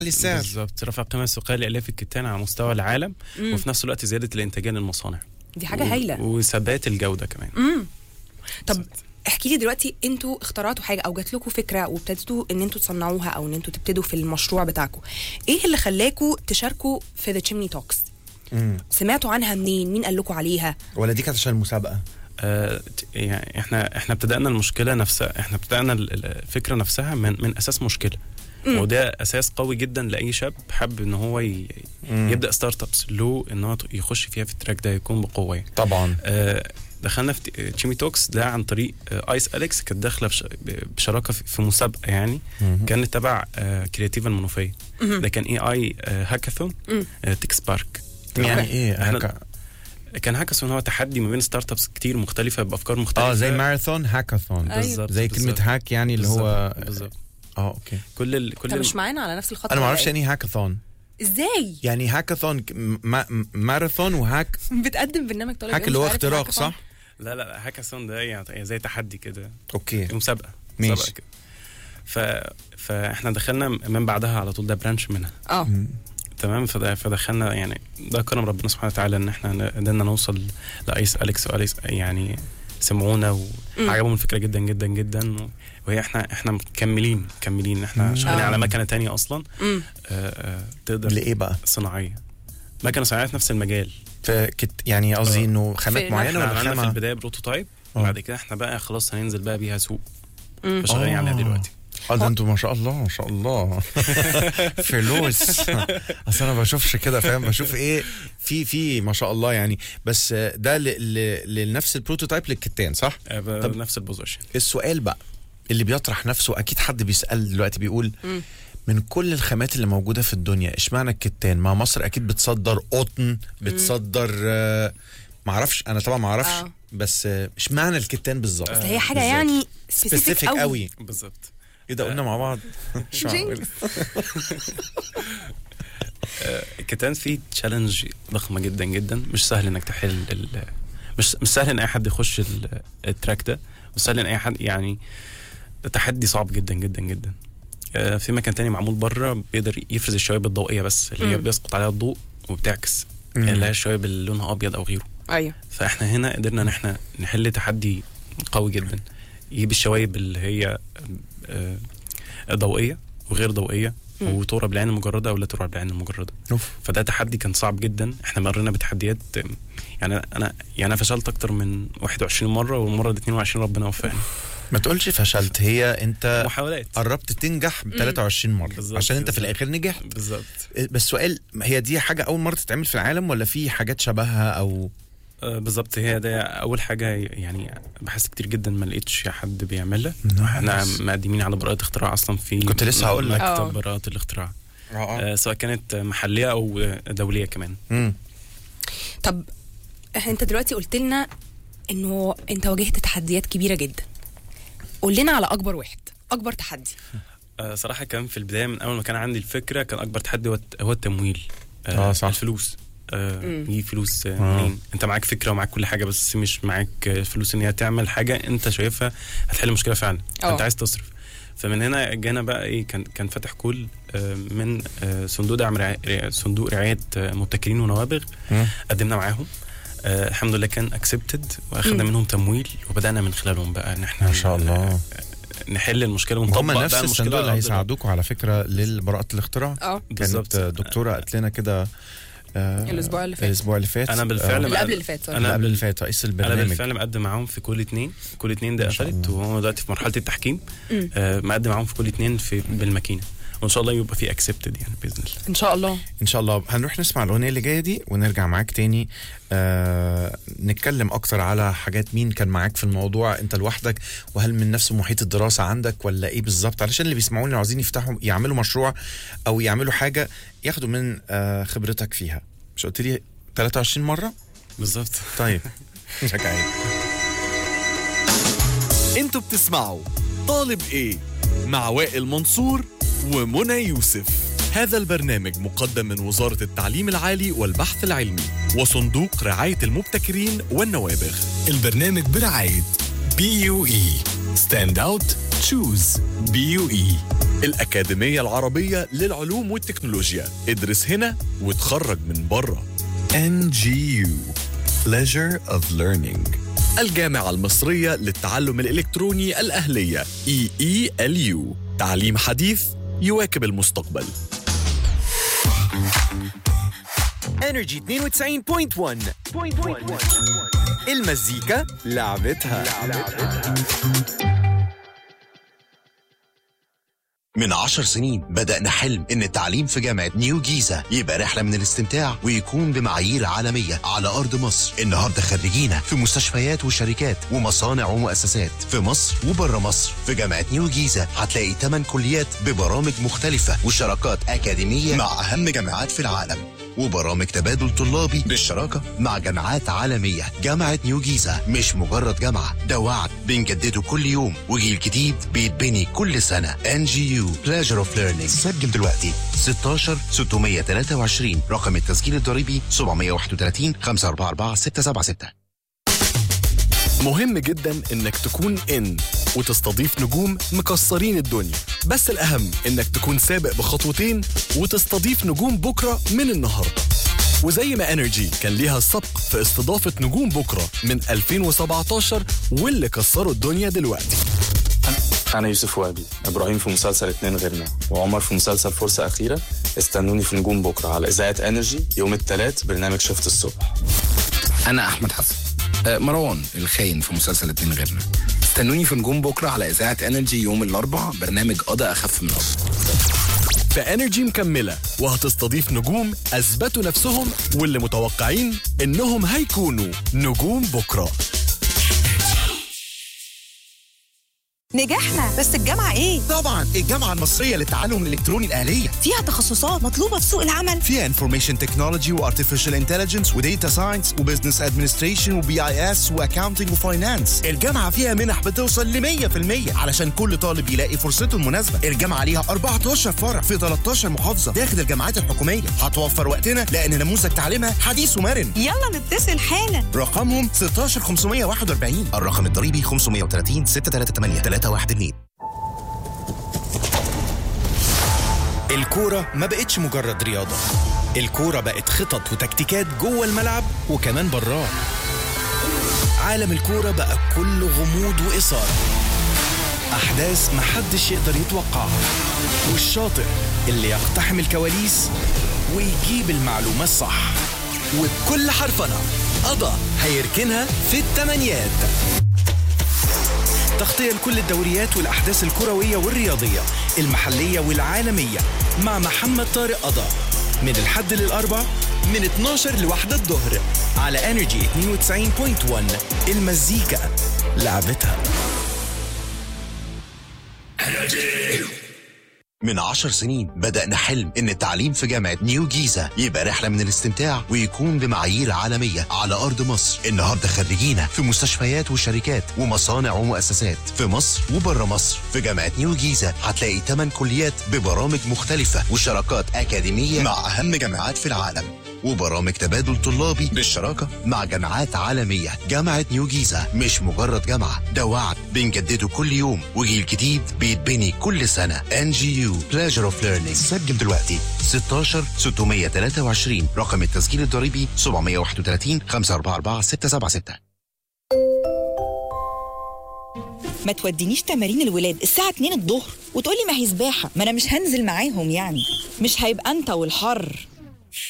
السعر بالظبط رفع القيمه السوقيه لالاف الكتان على مستوى العالم مم. وفي نفس الوقت زياده الانتاجيه للمصانع دي حاجه و- هايله وثبات الجوده كمان امم طب احكي لي دلوقتي انتوا اخترعتوا حاجه او جات لكم فكره وابتديتوا ان انتوا تصنعوها او ان انتوا تبتدوا في المشروع بتاعكم ايه اللي خلاكم تشاركوا في ذا تشيمني توكس مم. سمعتوا عنها منين مين قال لكم عليها ولا دي كانت عشان المسابقه آه، ت- يعني احنا احنا ابتدأنا المشكله نفسها احنا ابتدأنا ال- ال- الفكره نفسها من من اساس مشكله مم. وده اساس قوي جدا لاي شاب حب ان هو ي- مم. يبدا ستارت ابس له ان هو يخش فيها في التراك ده يكون بقوه يعني. طبعا آه، دخلنا في ت- تشيمي توكس ده عن طريق آه، ايس اليكس كانت داخله بش- ب- بشراكه في- في مسابقه يعني مم. كانت تبع كرياتيفا المنوفيه مهم. ده كان اي اي هاكاثون مم. تكس بارك يعني ايه إحنا- هكا كان هاكاثون هو تحدي ما بين ستارت ابس كتير مختلفه بافكار مختلفه اه زي ماراثون هاكاثون أيوة. بالظبط زي كلمه بالظبط. هاك يعني اللي هو بالظبط بالظبط اه اوكي كل ال... كل انت مش ال... معانا على نفس الخط انا ما اعرفش ولا يعني ايه هاكاثون إيه؟ ازاي يعني هاكاثون ك- ما- ماراثون وهاك بتقدم برنامج طالب هاك إيه اللي مش هو عارف اختراق الهاكاثون؟ صح؟ لا لا لا هاكاثون ده يعني زي تحدي كده اوكي مسابقه ماشي. مسابقه كده ف... فاحنا دخلنا من بعدها على طول ده برانش منها اه مم. تمام فده فدخلنا يعني ده كرم ربنا سبحانه وتعالى ان احنا قدرنا نوصل لايس اليكس واليكس يعني سمعونا مم. وعجبهم الفكره جدا جدا جدا و- وهي احنا احنا مكملين مكملين احنا مم. شغالين آه. على مكنه تانية اصلا امم آه، آه، تقدر لايه بقى؟ صناعيه مكنه صناعيه في نفس المجال فكت يعني قصدي آه. انه في- خامات معينه احنا ولا عملنا في خامه البدايه بروتوتايب آه. وبعد كده احنا بقى خلاص هننزل بقى بيها سوق امم فشغالين عليها آه. دلوقتي اه ده انتوا ما شاء الله ما شاء الله فلوس اصل انا بشوفش كده فاهم بشوف ايه في في ما شاء الله يعني بس ده ل- ل- لنفس البروتوتايب للكتان صح؟ آه، ب- طب- نفس البوزيشن السؤال بقى اللي بيطرح نفسه اكيد حد بيسال دلوقتي بيقول مم. من كل الخامات اللي موجوده في الدنيا اشمعنى الكتان ما مصر اكيد بتصدر قطن بتصدر آه معرفش انا طبعا معرفش آه. بس آه، اشمعنى الكتان بالظبط بس هي حاجه بالظبط. يعني سبيسيفيك سبيسيفيك قوي, قوي بالظبط ايه ده قلنا مع بعض مش معقول. جينكس. الكتان فيه تشالنج ضخمه جدا جدا مش سهل انك تحل ال... مش مش سهل ان اي حد يخش ال- التراك ده مش سهل ان اي حد يعني تحدي صعب جدا جدا جدا آه، في مكان تاني معمول بره بيقدر يفرز الشوائب الضوئيه بس اللي هي مم. بيسقط عليها الضوء وبتعكس مم. اللي هي الشوائب اللي لونها ابيض او غيره ايوه فاحنا هنا قدرنا ان احنا نحل تحدي قوي جدا يجيب الشوايب اللي هي آه، ضوئيه وغير ضوئيه مم. وترى بالعين المجرده او لا ترى بالعين المجرده أوف. فده تحدي كان صعب جدا احنا مرينا بتحديات آم، يعني انا يعني انا فشلت اكتر من 21 مره والمره دي 22 ربنا وفقني ما تقولش فشلت هي انت محاولات قربت تنجح ب 23 مره بالظبط، عشان انت في بالظبط. الاخر نجحت بالظبط بس سؤال هي دي حاجه اول مره تتعمل في العالم ولا في حاجات شبهها او آه، بالظبط هي ده اول حاجه يعني بحثت كتير جدا ما لقيتش حد بيعملها نايس. احنا مقدمين على براءه اختراع اصلا في كنت لسه هقول لك. آه. مكتب براءه الاختراع اه آه، سواء كانت محليه او دوليه كمان امم طب انت دلوقتي قلت لنا انه انت واجهت تحديات كبيره جدا قول لنا على اكبر واحد اكبر تحدي آه، صراحه كان في البدايه من اول ما كان عندي الفكره كان اكبر تحدي هو هو التمويل آه، صح. الفلوس آه، مم. يجيب فلوس آه، آه. منين انت معاك فكره ومعاك كل حاجه بس مش معاك آه، فلوس ان هي تعمل حاجه انت شايفها هتحل المشكله فعلا آه. انت عايز تصرف فمن هنا جانا بقى ايه كان كان فاتح كول آه، من آه، صندوق دعم رعاية صندوق رعايه آه، مبتكرين ونوابغ قدمنا معاهم آه الحمد لله كان اكسبتد واخدنا مم. منهم تمويل وبدانا من خلالهم بقى ان احنا ما شاء الله نحل المشكله ونطبق هم بقى نفس المشكله الصندوق اللي على أرض هيساعدوكوا على فكره للبراءه الاختراع اه بالظبط. كانت دكتوره قالت لنا كده آه، الأسبوع اللي فات. الاسبوع اللي فات أنا بالفعل آه، اللي قبل اللي فات سوري. اللي أنا قبل بال- اللي فات رئيس انا البرنامج بالفعل مقدم معاهم في كل اتنين كل اتنين ده ما شاء قفلت الله. وهو دلوقتي في مرحله التحكيم مم. آه مقدم معاهم في كل اتنين في بالماكينه وان شاء الله يبقى في اكسبتد يعني باذن الله ان شاء الله ان شاء الله هنروح نسمع الاغنيه اللي جايه دي ونرجع معاك تاني آه نتكلم اكتر على حاجات مين كان معاك في الموضوع انت لوحدك وهل من نفس محيط الدراسه عندك ولا ايه بالظبط علشان اللي بيسمعوني عاوزين يفتحوا يعملوا مشروع او يعملوا حاجه ياخدوا من آه خبرتك فيها مش قلت لي 23 مره بالظبط طيب شكرا انتوا بتسمعوا طالب ايه مع وائل منصور ومنى يوسف هذا البرنامج مقدم من وزارة التعليم العالي والبحث العلمي وصندوق رعاية المبتكرين والنوابغ البرنامج برعاية بي يو اي ستاند اوت تشوز بي يو اي الأكاديمية العربية للعلوم والتكنولوجيا ادرس هنا وتخرج من بره NGU Pleasure of Learning الجامعة المصرية للتعلم الإلكتروني الأهلية EELU تعليم حديث يواكب المستقبل انرجي 92.1 المزيكا لعبتها من عشر سنين بدأنا حلم إن التعليم في جامعة نيو جيزة يبقى رحلة من الاستمتاع ويكون بمعايير عالمية على أرض مصر النهاردة خريجينا في مستشفيات وشركات ومصانع ومؤسسات في مصر وبره مصر في جامعة نيو جيزة هتلاقي 8 كليات ببرامج مختلفة وشراكات أكاديمية مع أهم جامعات في العالم وبرامج تبادل طلابي بالشراكة مع جامعات عالمية جامعة نيو جيزة مش مجرد جامعة ده وعد بنجدده كل يوم وجيل جديد بيتبني كل سنة ان جي يو Pleasure of Learning سجل دلوقتي 16 623 رقم التسجيل الضريبي 731 544 676 مهم جدا انك تكون ان وتستضيف نجوم مكسرين الدنيا بس الاهم انك تكون سابق بخطوتين وتستضيف نجوم بكره من النهارده وزي ما انرجي كان ليها السبق في استضافه نجوم بكره من 2017 واللي كسروا الدنيا دلوقتي أنا يوسف وهبي إبراهيم في مسلسل اتنين غيرنا وعمر في مسلسل فرصة أخيرة استنوني في نجوم بكرة على إذاعة انرجي يوم الثلاث برنامج شفت الصبح أنا أحمد حسن آه، مروان الخاين في مسلسل اتنين غيرنا استنوني في نجوم بكرة على إذاعة انرجي يوم الأربع برنامج قضى أخف من قضى فانرجي مكمله وهتستضيف نجوم اثبتوا نفسهم واللي متوقعين انهم هيكونوا نجوم بكره نجحنا بس الجامعة ايه؟ طبعا الجامعة المصرية للتعلم الإلكتروني الآلية فيها تخصصات مطلوبة في سوق العمل فيها انفورميشن تكنولوجي وارتفيشال انتليجنس وديتا ساينس وبزنس ادمنستريشن وبي اي اس واكاونتنج وفاينانس الجامعة فيها منح بتوصل ل 100% علشان كل طالب يلاقي فرصته المناسبة الجامعة ليها 14 فرع في 13 محافظة داخل الجامعات الحكومية هتوفر وقتنا لأن نموذج تعليمها حديث ومرن يلا نتصل حالا رقمهم 16541 الرقم الضريبي 530 638 312 الكورة ما بقتش مجرد رياضة الكورة بقت خطط وتكتيكات جوه الملعب وكمان براه عالم الكورة بقى كله غموض وإثارة أحداث محدش يقدر يتوقعها والشاطر اللي يقتحم الكواليس ويجيب المعلومة الصح وبكل حرفنة قضى هيركنها في التمانيات تغطية لكل الدوريات والأحداث الكروية والرياضية المحلية والعالمية مع محمد طارق قضا من الحد للأربع من 12 لواحدة الظهر على انرجي 92.1 المزيكا لعبتها من عشر سنين بدأنا حلم إن التعليم في جامعة نيو جيزة يبقى رحلة من الاستمتاع ويكون بمعايير عالمية على أرض مصر النهاردة خريجينا في مستشفيات وشركات ومصانع ومؤسسات في مصر وبره مصر في جامعة نيو جيزة هتلاقي 8 كليات ببرامج مختلفة وشراكات أكاديمية مع أهم جامعات في العالم وبرامج تبادل طلابي بالشراكة مع جامعات عالمية جامعة نيو جيزة مش مجرد جامعة ده وعد بنجدده كل يوم وجيل جديد بيتبني كل سنة ان جي يو Pleasure of Learning سجل دلوقتي 16 623 رقم التسجيل الضريبي 731 544 676 ما تودينيش تمارين الولاد الساعة 2 الظهر وتقولي ما هي سباحة ما انا مش هنزل معاهم يعني مش هيبقى انت والحر